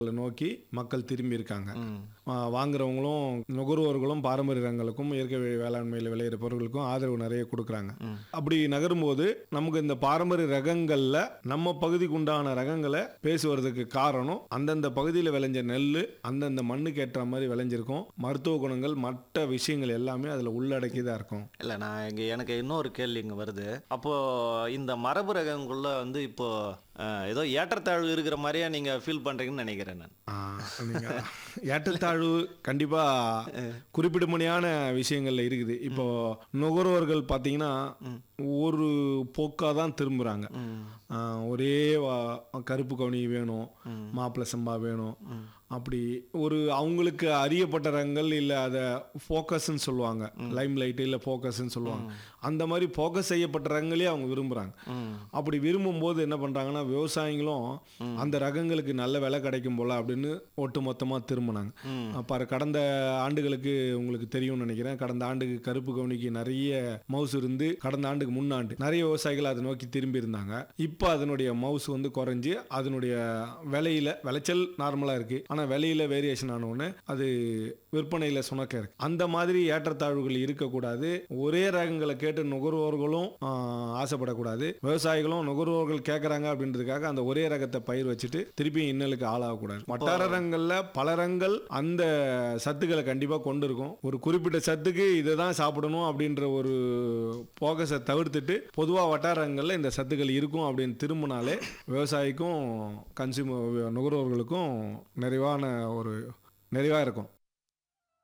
நோக்கி மக்கள் திரும்பி இருக்காங்க ஆ, வாங்குறவங்களும் நுகர்வோர்களும் பாரம்பரிய ரகங்களுக்கும் இயற்கை வே- வேளாண்மையில் விளையிற பொருட்களுக்கும் ஆதரவு நிறைய கொடுக்குறாங்க அப்படி நகரும்போது நமக்கு இந்த பாரம்பரிய ரகங்கள்ல நம்ம பகுதிக்கு உண்டான ரகங்களை பேசுவதற்கு காரணம் அந்தந்த பகுதியில் விளைஞ்ச நெல் அந்தந்த மண்ணுக்கு ஏற்ற மாதிரி விளைஞ்சிருக்கும் மருத்துவ குணங்கள் மற்ற விஷயங்கள் எல்லாமே அதில் உள்ளடக்கி தான் இருக்கும் இல்லை நான் இங்கே எனக்கு இன்னொரு கேள்வி இங்கே வருது அப்போ இந்த மரபு ரகங்குள்ள வந்து இப்போ அஹ், ஏதோ ஏற்றத்தாழ்வு இருக்கிற மாதிரியே நீங்கள் ஃபீல் பண்ணுறீங்கன்னு நினைக்கிறேன் நான் ஆ, நீங்க ஏற்றத்தாழ்வு கண்டிப்பா குறிப்பிடும்படியான விஷயங்கள்ல இருக்குது இப்போ நுகர்வோர்கள் பார்த்தீங்கன்னா ஒரு போக்காக தான் திரும்புறாங்க ஆ, ஒரே வா- கருப்பு கவுனி வேணும் மாப்பிள்ளை சம்பா வேணும் அப்படி ஒரு அவங்களுக்கு அறியப்பட்ட ரகங்கள் இல்லை அதை ஃபோக்கஸ்ன்னு சொல்லுவாங்க லைம் லைட் இல்லை ஃபோக்கஸ்ன்னு சொல்லுவாங்க அந்த மாதிரி ஃபோக்கஸ் செய்யப்பட்ட ரகங்களே அவங்க விரும்புகிறாங்க அப்படி விரும்பும்போது என்ன பண்ணுறாங்கன்னா விவசாயிகளும் அந்த ரகங்களுக்கு நல்ல விலை கிடைக்கும் போல அப்படின்னு ஒட்டு மொத்தமாக திரும்பினாங்க அப்போ கடந்த ஆண்டுகளுக்கு உங்களுக்கு தெரியும்னு நினைக்கிறேன் கடந்த ஆண்டுக்கு கருப்பு கவுனிக்கு நிறைய மவுஸ் இருந்து கடந்த ஆண்டுக்கு முன்னாண்டு நிறைய விவசாயிகள் அதை நோக்கி திரும்பி இருந்தாங்க இப்போ அதனுடைய மவுஸ் வந்து குறைஞ்சி அதனுடைய விலையில விளைச்சல் நார்மலாக இருக்கு ஆனால் விலையில வேரியேஷன் ஆன உடனே அது விற்பனையில் சுணக்க இருக்கு அந்த மாதிரி ஏற்றத்தாழ்வுகள் இருக்கக்கூடாது ஒரே ரகங்களை கேட்டு நுகர்வோர்களும் ஆஹ், ஆசைப்படக்கூடாது விவசாயிகளும் நுகர்வோர்கள் கேட்குறாங்க அப்படின்றதுக்காக அந்த ஒரே ரகத்தை பயிர் வச்சுட்டு திருப்பி இன்னலுக்கு ஆளாகக்கூடாது வட்டார ரகங்கள்ல பல ரகங்கள் அந்த சத்துக்களை கண்டிப்பாக கொண்டு இருக்கும் ஒரு குறிப்பிட்ட சத்துக்கு இதை தான் சாப்பிடணும் அப்படின்ற ஒரு போகஸை தவிர்த்துட்டு பொதுவாக வட்டார ரகங்கள்ல இந்த சத்துக்கள் இருக்கும் அப்படின்னு திரும்பினாலே விவசாயிக்கும் கன்சியூமர் நுகர்வோர்களுக்கும் நிறைவான ஒரு நிறைவாக இருக்கும்